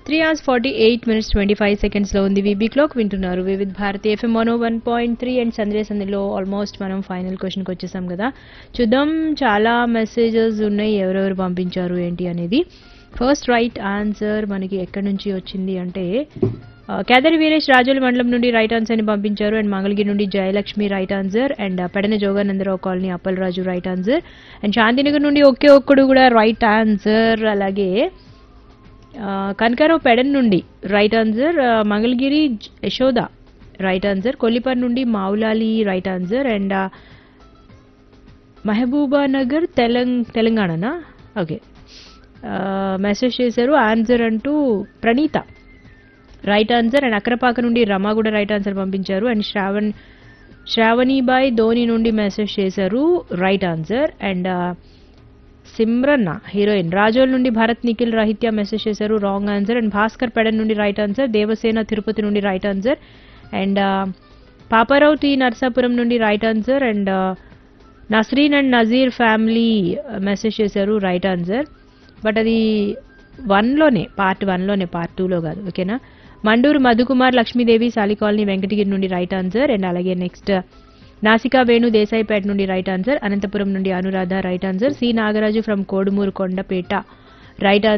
three hours forty eight minutes twenty five సెకండ్స్లో ఉంది VB clock వింటున్నారు Vividh Bharati FM one one point three and సందే సందిలో ఆల్మోస్ట్ మనం ఫైనల్ క్వశ్చన్కి వచ్చేసాం కదా చూద్దాం చాలా మెసేజెస్ ఉన్నాయి ఎవరెవరు పంపించారు ఏంటి అనేది ఫస్ట్ రైట్ ఆన్సర్ మనకి ఎక్కడి నుంచి వచ్చింది అంటే ఆ, కేదరి వీరేష్ రాజోలి మండలం నుండి రైట్ ఆన్సర్ ని పంపించారు అండ్ మంగళగిరి నుండి Jayalakshmi right answer and Pedana Joganandarao colony Appalaraju right answer and Shantinagar నుండి ఒకే ఒక్కడు కూడా రైట్ ఆన్సర్ అలాగే ఆ, కనకారావు పెడన్ నుండి రైట్ ఆన్సర్ ఆ, మంగళగిరి జ- యశోద రైట్ ఆన్సర్ కొల్లిపర్ నుండి మావులాలి రైట్ ఆన్సర్ అండ్ ఆ, మహబూబా నగర్ తెలంగ్ తెలంగాణనా ఓకే మెసేజ్ చేశారు ఆన్సర్ అంటూ Praneetha right answer and Akrapaka నుండి రమ కూడా రైట్ ఆన్సర్ పంపించారు అండ్ శ్రావణ్ శ్రావణిబాయ్ ధోని నుండి మెసేజ్ చేశారు రైట్ ఆన్సర్ అండ్ సిమ్రన్న హీరోయిన్ రాజోల్ నుండి భరత్ నిఖిల్ రహిత్య మెసేజ్ చేశారు రాంగ్ ఆన్సర్ అండ్ భాస్కర్ పెడన్ నుండి రైట్ ఆన్సర్ దేవసేన తిరుపతి నుండి right answer and Paparao T Narsapuram నుండి right answer and Nasreen and Nazeer family message చేశారు రైట్ ఆన్సర్ బట్ అది వన్లోనే పార్ట్ వన్లోనే పార్ట్ టూలో కాదు ఓకేనా మండూరు మధుకుమార్ లక్ష్మీదేవి సాలి కాలనీ వెంకటగిరి నుండి రైట్ ఆన్సర్ అండ్ అలాగే నెక్స్ట్ నాసికా వేణు దేశాయిపేట నుండి రైట్ ఆన్సర్ అనంతపురం నుండి Anuradha right answer C Nagaraju from Kodumur Kondapeta right